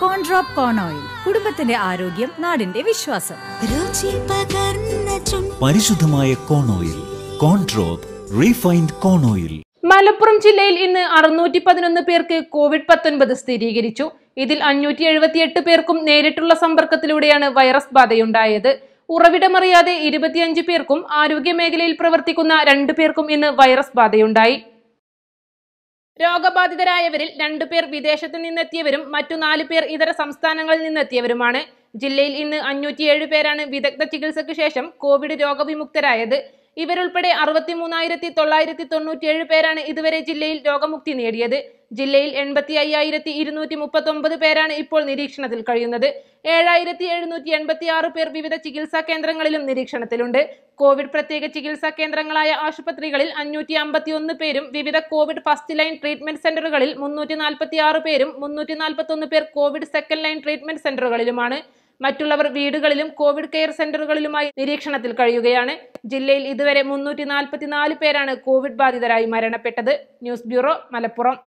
കോൺഡ്രോപ്പ് കോൺ oil കുടുംബത്തിന്റെ ആരോഗ്യം നാടിന്റെ വിശ്വാസം രുചി പകർന്ന ചുണ്ട് പരിശുദ്ധമായ കോൺ ഓയിൽ കോൺട്രോപ്പ് റീഫൈൻഡ് കോൺ ഓയിൽ മലപ്പുറം ജില്ലയിൽ ഇന്ന് അറുന്നൂറ്റി പതിനൊന്ന് പേർക്ക് കോവിഡ് പത്തൊൻപത് സ്ഥിരീകരിച്ചു ഇതിൽ അഞ്ഞൂറ്റി എഴുപത്തിയെട്ട് പേർക്കും നേരിട്ടുള്ള സമ്പർക്കത്തിലൂടെയാണ് വൈറസ് ബാധയുണ്ടായത് ഉറവിടമറിയാതെ ഇരുപത്തിയഞ്ച് പേർക്കും ആരോഗ്യ മേഖലയിൽ പ്രവർത്തിക്കുന്ന രണ്ടു പേർക്കും ഇന്ന് വൈറസ് ബാധയുണ്ടായി രോഗബാധിതരായവരിൽ രണ്ടു പേർ വിദേശത്തു നിന്നെത്തിയവരും മറ്റു നാല് പേർ ഇതര സംസ്ഥാനങ്ങളിൽ നിന്നെത്തിയവരുമാണ് ജില്ലയിൽ ഇന്ന് അഞ്ഞൂറ്റിയേഴ് പേരാണ് വിദഗ്ധ ചികിത്സയ്ക്ക് ശേഷം കോവിഡ് രോഗവിമുക്തരായത് ഇവരുൾപ്പെടെ അറുപത്തി മൂന്നായിരത്തി തൊള്ളായിരത്തി തൊണ്ണൂറ്റിയേഴ് പേരാണ് ഇതുവരെ ജില്ലയിൽ രോഗമുക്തി നേടിയത് ജില്ലയിൽ എൺപത്തി അയ്യായിരത്തി ഇരുന്നൂറ്റി മുപ്പത്തി ഒമ്പത് പേരാണ് ഇപ്പോൾ നിരീക്ഷണത്തിൽ കഴിയുന്നത് ഏഴായിരത്തി എഴുന്നൂറ്റി എൺപത്തി ആറ് പേർ വിവിധ ചികിത്സാ കേന്ദ്രങ്ങളിലും നിരീക്ഷണത്തിലുണ്ട് കോവിഡ് പ്രത്യേക ചികിത്സാ കേന്ദ്രങ്ങളായ ആശുപത്രികളിൽ അഞ്ഞൂറ്റി അമ്പത്തി ഒന്ന് പേരും വിവിധ കോവിഡ് ഫസ്റ്റ് ലൈൻ ട്രീറ്റ്മെന്റ് സെന്ററുകളിൽ മുന്നൂറ്റി നാൽപ്പത്തി ആറ് പേരും മുന്നൂറ്റി നാൽപ്പത്തി ഒന്ന് പേർ കോവിഡ് സെക്കൻഡ് ലൈൻ ട്രീറ്റ്മെന്റ് സെന്ററുകളിലുമാണ് മറ്റുള്ളവർ വീടുകളിലും കോവിഡ് കെയർ സെന്ററുകളിലുമായി നിരീക്ഷണത്തിൽ കഴിയുകയാണ് ജില്ലയിൽ ഇതുവരെ മുന്നൂറ്റി നാൽപ്പത്തിനാല് പേരാണ് കോവിഡ് ബാധിതരായി മരണപ്പെട്ടത് ന്യൂസ് ബ്യൂറോ മലപ്പുറം